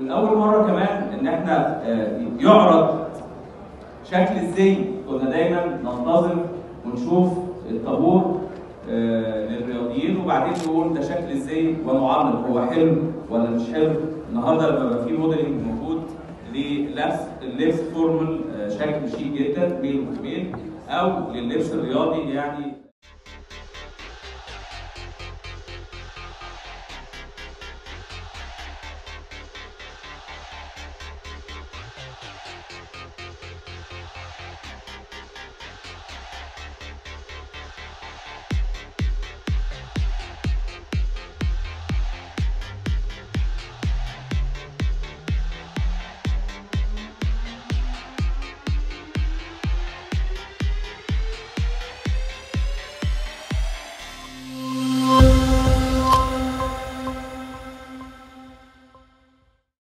والاول مره كمان ان احنا آه، يعرض شكل الزي كنا دايما ننتظر ونشوف الطابور آه، للرياضيين وبعدين نقول ده شكل الزي ونعلق هو حلو ولا مش حلو النهارده لما بقى في موديلنج موجود للبس اللبس فورمال آه، شكل شيك جدا بين وبين او لللبس الرياضي يعني